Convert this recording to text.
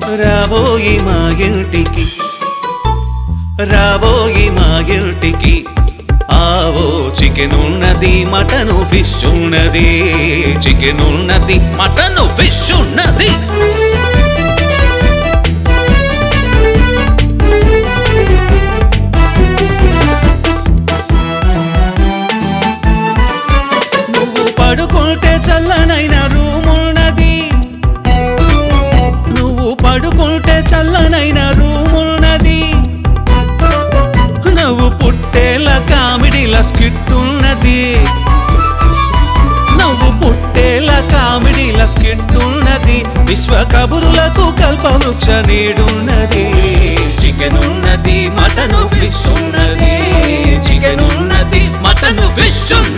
రాబోయి మా ఇంటికి రాబోయి మా ఇంటికి ఆవో చికెన్ ఉన్నది మటను ఫిష్ ఉన్నది చికెన్ ఉన్నది మటను ఫిష్ ఉన్నది నువ్వు పడుకుంటే చల్లనైన రూమ్ ఉన్నది నువ్వు పడుకుంటే చల్లనైన రూమ్ ఉన్నది నువ్వు పుట్టేల కామెడీల స్కిట్ ఉన్నది నువ్వు పుట్టేల కామెడీల స్కిట్ ఉన్నది విశ్వ కబురులకు కల్పవృక్ష నీడున్నది చికెన్ ఉన్నది మటను ఫిష్ ఉన్నది చికెన్ ఉన్నది మటను ఫిష్ ఉన్నది